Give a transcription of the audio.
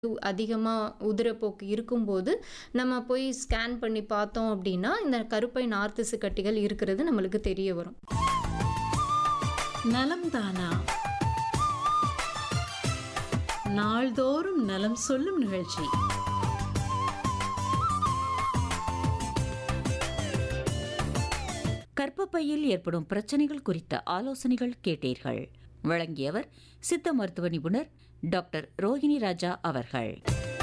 அதிகமாக உதிரப்போக்கு இருக்கும்போது நம்ம போய் ஸ்கேன் பண்ணி பார்த்தோம் அப்படின்னா இந்த கருப்பை நார்த்திசு கட்டிகள் இருக்கிறது நம்மளுக்கு தெரிய வரும் நலம் தானா நாள்தோறும் நலம் சொல்லும் நிகழ்ச்சி கர்ப்பப்பையில் ஏற்படும் பிரச்சனைகள் குறித்த ஆலோசனைகள் கேட்டீர்கள் வழங்கியவர் சித்த மருத்துவ நிபுணர் டாக்டர் ரோஹிணி ராஜா அவர்கள்